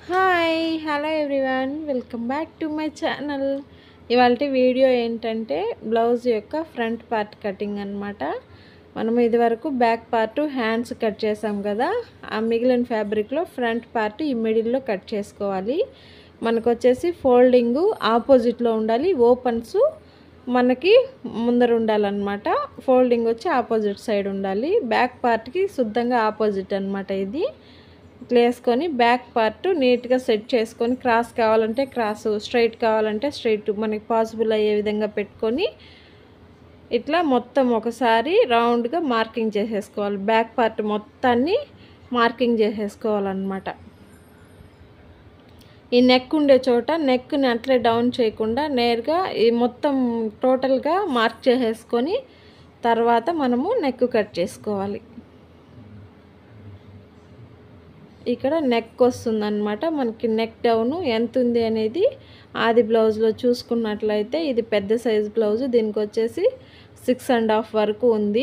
hi hello everyone welcome back to my channel ఇవాళ video ఏంటంటే blouse యొక్క front part cutting అనమాట మనం ఇదివరకు బ్యాక్ పార్ట్ హ్యాండ్స్ కట్ చేసాం కదా ఆ మిగిలిన ఫ్యాబ్రిక్లో ఫ్రంట్ పార్ట్ ఈ మిడిల్లో కట్ చేసుకోవాలి మనకు వచ్చేసి ఫోల్డింగు ఆపోజిట్లో ఉండాలి ఓపెన్స్ మనకి ముందర ఉండాలన్నమాట ఫోల్డింగ్ వచ్చి ఆపోజిట్ సైడ్ ఉండాలి బ్యాక్ పార్ట్కి శుద్ధంగా ఆపోజిట్ అనమాట ఇది ఇట్లా వేసుకొని బ్యాక్ పార్ట్ నీట్గా సెట్ చేసుకొని క్రాస్ కావాలంటే క్రాస్ స్ట్రైట్ కావాలంటే స్ట్రైట్ మనకి పాసిబుల్ అయ్యే విధంగా పెట్టుకొని ఇట్లా మొత్తం ఒకసారి రౌండ్గా మార్కింగ్ చేసేసుకోవాలి బ్యాక్ పార్ట్ మొత్తాన్ని మార్కింగ్ చేసేసుకోవాలన్నమాట ఈ నెక్ ఉండే చోట నెక్ని అట్లే డౌన్ చేయకుండా నేరుగా ఈ మొత్తం టోటల్గా మార్క్ చేసేసుకొని తర్వాత మనము నెక్ కట్ చేసుకోవాలి ఇక్కడ నెక్ వస్తుందన్నమాట మనకి నెక్ డౌన్ ఎంత ఉంది అనేది ఆది బ్లౌజ్లో చూసుకున్నట్లయితే ఇది పెద్ద సైజ్ బ్లౌజ్ దీనికి వచ్చేసి సిక్స్ అండ్ హాఫ్ వరకు ఉంది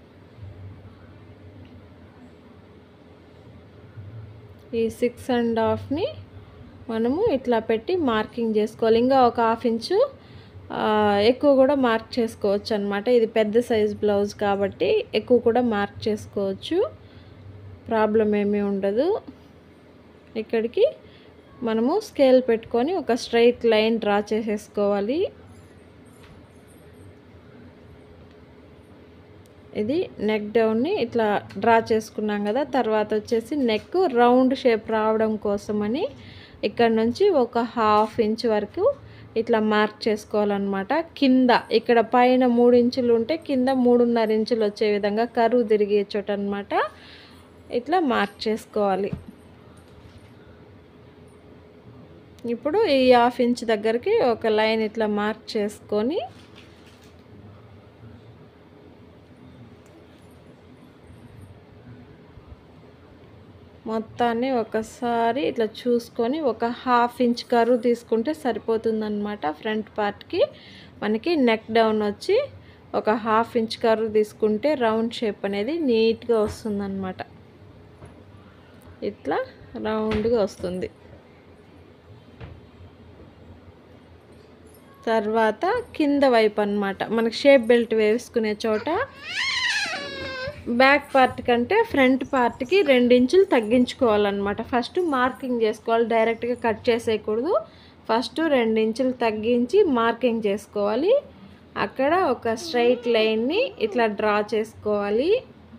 ఈ సిక్స్ అండ్ హాఫ్ని మనము ఇట్లా పెట్టి మార్కింగ్ చేసుకోవాలి ఇంకా ఒక హాఫ్ ఇంచు ఎక్కువ కూడా మార్క్ చేసుకోవచ్చు అనమాట ఇది పెద్ద సైజ్ బ్లౌజ్ కాబట్టి ఎక్కువ కూడా మార్క్ చేసుకోవచ్చు ప్రాబ్లం ఏమీ ఉండదు ఇక్కడికి మనము స్కేల్ పెట్టుకొని ఒక స్ట్రైట్ లైన్ డ్రా చేసేసుకోవాలి ఇది నెక్ డౌన్ని ఇట్లా డ్రా చేసుకున్నాం కదా తర్వాత వచ్చేసి నెక్ రౌండ్ షేప్ రావడం కోసమని ఇక్కడ నుంచి ఒక హాఫ్ ఇంచ్ వరకు ఇట్లా మార్క్ చేసుకోవాలన్నమాట కింద ఇక్కడ పైన మూడు ఇంచులు ఉంటే కింద మూడున్నర ఇంచులు వచ్చే విధంగా కరువు తిరిగే చోట అనమాట ఇట్లా మార్క్ చేసుకోవాలి ఇప్పుడు ఈ హాఫ్ ఇంచ్ దగ్గరికి ఒక లైన్ ఇట్లా మార్క్ చేసుకొని మొత్తాన్ని ఒకసారి ఇట్లా చూసుకొని ఒక హాఫ్ ఇంచ్ కరువు తీసుకుంటే సరిపోతుందన్నమాట ఫ్రంట్ పార్ట్కి మనకి నెక్ డౌన్ వచ్చి ఒక హాఫ్ ఇంచ్ కరువు తీసుకుంటే రౌండ్ షేప్ అనేది నీట్గా వస్తుందన్నమాట ఇట్లా రౌండ్గా వస్తుంది తర్వాత కింద వైపు అనమాట మనకి షేప్ బెల్ట్ వేసుకునే చోట బ్యాక్ పార్ట్ కంటే ఫ్రంట్ పార్ట్కి ఇంచులు తగ్గించుకోవాలన్నమాట ఫస్ట్ మార్కింగ్ చేసుకోవాలి డైరెక్ట్గా కట్ చేసేయకూడదు ఫస్ట్ ఇంచులు తగ్గించి మార్కింగ్ చేసుకోవాలి అక్కడ ఒక స్ట్రైట్ లైన్ని ఇట్లా డ్రా చేసుకోవాలి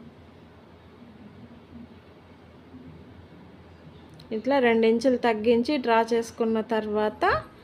ఇట్లా ఇంచులు తగ్గించి డ్రా చేసుకున్న తర్వాత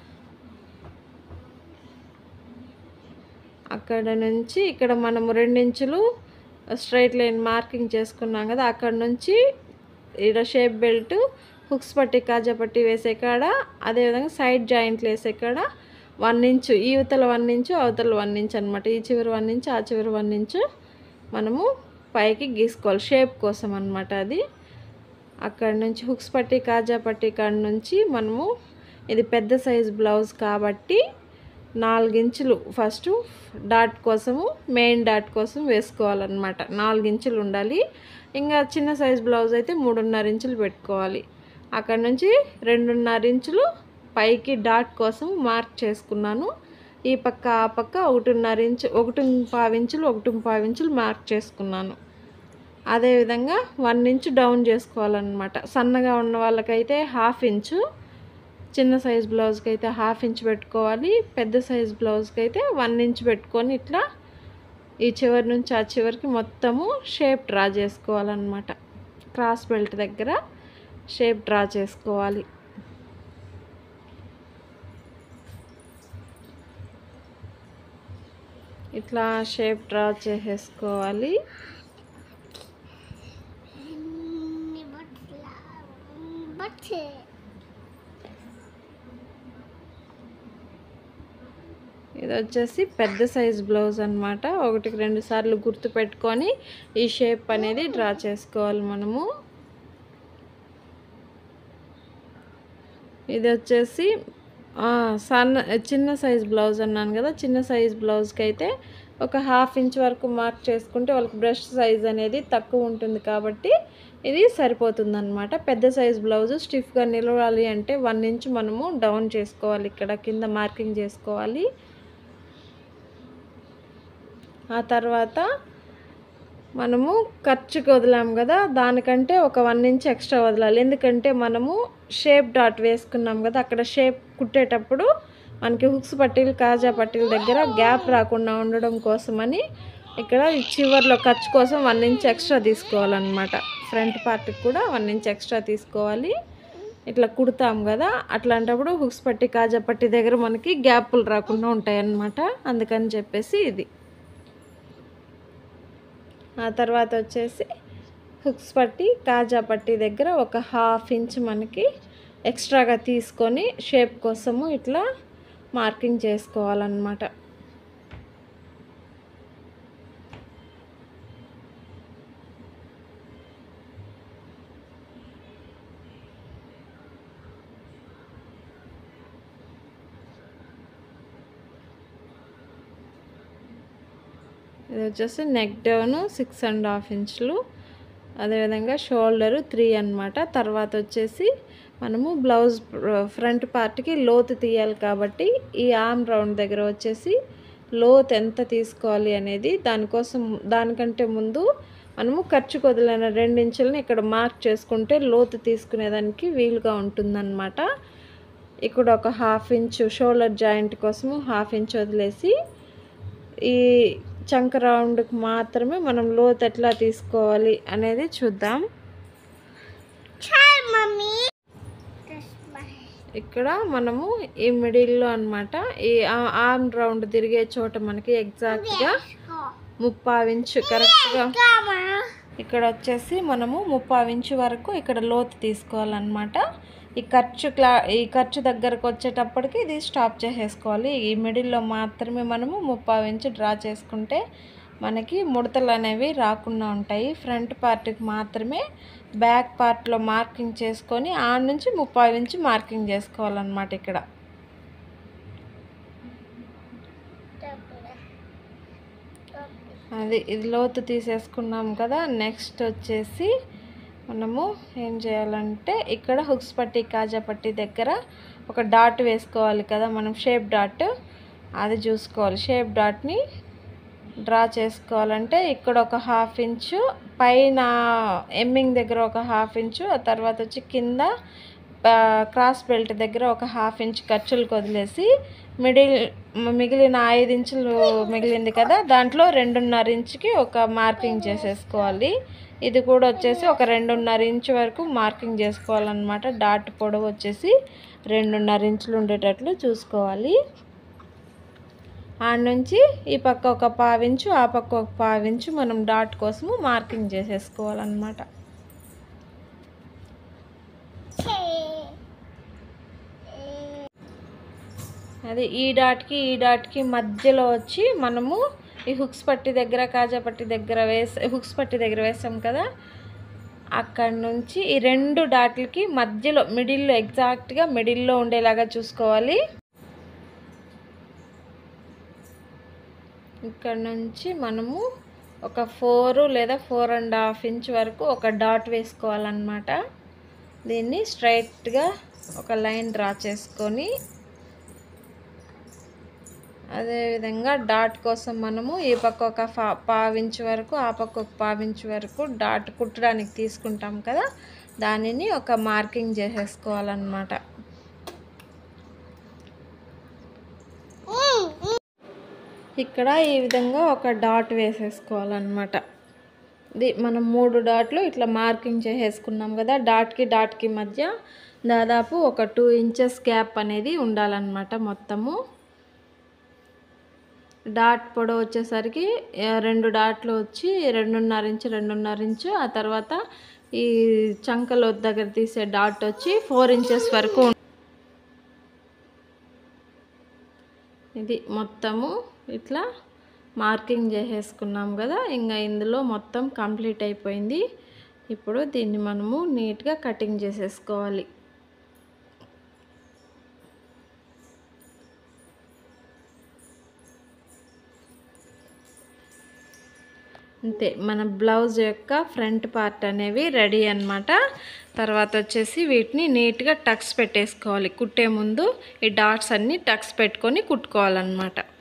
అక్కడ నుంచి ఇక్కడ మనము రెండించులు స్ట్రైట్ లైన్ మార్కింగ్ చేసుకున్నాం కదా అక్కడ నుంచి ఇక్కడ షేప్ బెల్ట్ హుక్స్ పట్టి కాజా పట్టి వేసే కాడ అదేవిధంగా సైడ్ జాయింట్లు వేసే కాడ వన్ ఇంచు ఈ యువతల వన్ ఇంచు అవతల వన్ ఇంచు అనమాట ఈ చివరి వన్ ఇంచు ఆ చివరి వన్ ఇంచు మనము పైకి గీసుకోవాలి షేప్ కోసం అనమాట అది అక్కడ నుంచి హుక్స్ పట్టి కాజా పట్టి కాడ నుంచి మనము ఇది పెద్ద సైజ్ బ్లౌజ్ కాబట్టి నాలుగించులు ఫస్ట్ డాట్ కోసము మెయిన్ డాట్ కోసం వేసుకోవాలన్నమాట నాలుగించులు ఉండాలి ఇంకా చిన్న సైజ్ బ్లౌజ్ అయితే మూడున్నర ఇంచులు పెట్టుకోవాలి అక్కడ నుంచి రెండున్నర ఇంచులు పైకి డాట్ కోసం మార్క్ చేసుకున్నాను ఈ పక్క ఆ పక్క ఒకటిన్నర ఇంచు ఒకటి పావించులు ఒకటి పావించులు మార్క్ చేసుకున్నాను అదేవిధంగా వన్ ఇంచు డౌన్ చేసుకోవాలన్నమాట సన్నగా ఉన్న వాళ్ళకైతే హాఫ్ ఇంచు చిన్న సైజ్ బ్లౌజ్కి అయితే హాఫ్ ఇంచ్ పెట్టుకోవాలి పెద్ద సైజ్ బ్లౌజ్కి అయితే వన్ ఇంచ్ పెట్టుకొని ఇట్లా ఈ చివరి నుంచి ఆ చివరికి మొత్తము షేప్ డ్రా చేసుకోవాలన్నమాట క్రాస్ బెల్ట్ దగ్గర షేప్ డ్రా చేసుకోవాలి ఇట్లా షేప్ డ్రా చేసేసుకోవాలి ఇది వచ్చేసి పెద్ద సైజ్ బ్లౌజ్ అనమాట ఒకటికి రెండు సార్లు గుర్తు పెట్టుకొని ఈ షేప్ అనేది డ్రా చేసుకోవాలి మనము ఇది వచ్చేసి సన్న చిన్న సైజ్ బ్లౌజ్ అన్నాను కదా చిన్న సైజ్ బ్లౌజ్కి అయితే ఒక హాఫ్ ఇంచ్ వరకు మార్క్ చేసుకుంటే వాళ్ళకి బ్రష్ సైజ్ అనేది తక్కువ ఉంటుంది కాబట్టి ఇది సరిపోతుంది అనమాట పెద్ద సైజ్ బ్లౌజ్ స్టిఫ్గా నిలవాలి అంటే వన్ ఇంచ్ మనము డౌన్ చేసుకోవాలి ఇక్కడ కింద మార్కింగ్ చేసుకోవాలి ఆ తర్వాత మనము ఖర్చుకి వదిలాం కదా దానికంటే ఒక వన్ ఇంచ్ ఎక్స్ట్రా వదలాలి ఎందుకంటే మనము షేప్ డాట్ వేసుకున్నాం కదా అక్కడ షేప్ కుట్టేటప్పుడు మనకి హుక్స్ పట్టీలు కాజా పట్టీల దగ్గర గ్యాప్ రాకుండా ఉండడం కోసమని ఇక్కడ ఈ చివర్లో ఖర్చు కోసం వన్ ఇంచ్ ఎక్స్ట్రా తీసుకోవాలన్నమాట ఫ్రంట్ పార్ట్కి కూడా వన్ ఇంచ్ ఎక్స్ట్రా తీసుకోవాలి ఇట్లా కుడతాం కదా అట్లాంటప్పుడు హుక్స్ పట్టి కాజా పట్టి దగ్గర మనకి గ్యాపులు రాకుండా ఉంటాయి అన్నమాట అందుకని చెప్పేసి ఇది ఆ తర్వాత వచ్చేసి హుక్స్ పట్టి కాజా పట్టి దగ్గర ఒక హాఫ్ ఇంచ్ మనకి ఎక్స్ట్రాగా తీసుకొని షేప్ కోసము ఇట్లా మార్కింగ్ చేసుకోవాలన్నమాట ఇది వచ్చేసి neck down six and half ఇంచులు అదేవిధంగా షోల్డరు త్రీ అన్నమాట తర్వాత వచ్చేసి మనము బ్లౌజ్ ఫ్రంట్ పార్ట్కి లోతు తీయాలి కాబట్టి ఈ ఆర్మ్ రౌండ్ దగ్గర వచ్చేసి లోత్ ఎంత తీసుకోవాలి అనేది దానికోసం దానికంటే ముందు మనము ఖర్చు వదిలిన రెండించులని ఇక్కడ మార్క్ చేసుకుంటే లోతు తీసుకునేదానికి వీలుగా ఉంటుందన్నమాట ఇక్కడ ఒక హాఫ్ ఇంచు షోల్డర్ జాయింట్ కోసము హాఫ్ ఇంచ్ వదిలేసి ఈ చంక రౌండ్కి మాత్రమే మనం లోతు ఎట్లా తీసుకోవాలి అనేది చూద్దాం ఇక్కడ మనము ఈ మిడిల్లో అన్నమాట ఈ ఆర్మ్ రౌండ్ తిరిగే చోట మనకి ఎగ్జాక్ట్గా ముప్పావు ఇంచు కరెక్ట్గా ఇక్కడ వచ్చేసి మనము ముప్పావు ఇంచు వరకు ఇక్కడ లోతు తీసుకోవాలన్నమాట ఈ ఖర్చు క్లా ఈ ఖర్చు దగ్గరకు వచ్చేటప్పటికి ఇది స్టాప్ చేసేసుకోవాలి ఈ మిడిల్లో మాత్రమే మనము ముప్పావు ఇంచు డ్రా చేసుకుంటే మనకి ముడతలు అనేవి రాకుండా ఉంటాయి ఫ్రంట్ పార్ట్కి మాత్రమే బ్యాక్ పార్ట్లో మార్కింగ్ చేసుకొని ఆ నుంచి ముప్పావు ఇంచు మార్కింగ్ చేసుకోవాలన్నమాట ఇక్కడ అది ఇది లోతు తీసేసుకున్నాం కదా నెక్స్ట్ వచ్చేసి మనము ఏం చేయాలంటే ఇక్కడ హుక్స్ పట్టి కాజా పట్టి దగ్గర ఒక డాట్ వేసుకోవాలి కదా మనం షేప్ డాట్ అది చూసుకోవాలి షేప్ డాట్ని డ్రా చేసుకోవాలంటే ఇక్కడ ఒక హాఫ్ ఇంచు పైన ఎమ్మింగ్ దగ్గర ఒక హాఫ్ ఇంచు ఆ తర్వాత వచ్చి కింద క్రాస్ బెల్ట్ దగ్గర ఒక హాఫ్ ఇంచ్ ఖర్చులకు వదిలేసి మిడిల్ మిగిలిన ఐదు ఇంచులు మిగిలింది కదా దాంట్లో రెండున్నర ఇంచుకి ఒక మార్కింగ్ చేసేసుకోవాలి ఇది కూడా వచ్చేసి ఒక రెండున్నర ఇంచు వరకు మార్కింగ్ చేసుకోవాలన్నమాట డాట్ పొడవు వచ్చేసి రెండున్నర ఇంచులు ఉండేటట్లు చూసుకోవాలి ఆ నుంచి ఈ పక్క ఒక పావించు ఆ పక్క ఒక పావించు మనం డాట్ కోసము మార్కింగ్ చేసేసుకోవాలన్నమాట అది ఈ డాట్కి ఈ డాట్కి మధ్యలో వచ్చి మనము ఈ హుక్స్ పట్టి దగ్గర కాజా పట్టి దగ్గర వేసి హుక్స్ పట్టి దగ్గర వేసాం కదా అక్కడ నుంచి ఈ రెండు డాట్లకి మధ్యలో మిడిల్లో ఎగ్జాక్ట్గా మిడిల్లో ఉండేలాగా చూసుకోవాలి ఇక్కడ నుంచి మనము ఒక ఫోర్ లేదా ఫోర్ అండ్ హాఫ్ ఇంచ్ వరకు ఒక డాట్ వేసుకోవాలన్నమాట దీన్ని స్ట్రైట్గా ఒక లైన్ డ్రా చేసుకొని అదేవిధంగా డాట్ కోసం మనము ఈ పక్క ఒక ఫా పావించు వరకు ఆ పక్క ఒక పావించు వరకు డాట్ కుట్టడానికి తీసుకుంటాం కదా దానిని ఒక మార్కింగ్ చేసేసుకోవాలన్నమాట ఇక్కడ ఈ విధంగా ఒక డాట్ వేసేసుకోవాలన్నమాట ఇది మనం మూడు డాట్లు ఇట్లా మార్కింగ్ చేసేసుకున్నాం కదా డాట్కి డాట్కి మధ్య దాదాపు ఒక టూ ఇంచెస్ గ్యాప్ అనేది ఉండాలన్నమాట మొత్తము డాట్ పొడవు వచ్చేసరికి ఆ, రెండు డాట్లు వచ్చి రెండున్నర ఇంచు రెండున్నర ఇంచు ఆ తర్వాత ఈ చంకలో దగ్గర తీసే డాట్ వచ్చి ఫోర్ ఇంచెస్ వరకు ఉం- ఇది మొత్తము ఇట్లా మార్కింగ్ చేసేసుకున్నాం కదా ఇంకా ఇందులో మొత్తం కంప్లీట్ అయిపోయింది ఇప్పుడు దీన్ని మనము నీట్గా కటింగ్ చేసేసుకోవాలి అంతే మన బ్లౌజ్ యొక్క ఫ్రంట్ పార్ట్ అనేవి రెడీ అన్నమాట తర్వాత వచ్చేసి వీటిని నీట్గా టక్స్ పెట్టేసుకోవాలి కుట్టే ముందు ఈ డాట్స్ అన్నీ టక్స్ పెట్టుకొని కుట్టుకోవాలన్నమాట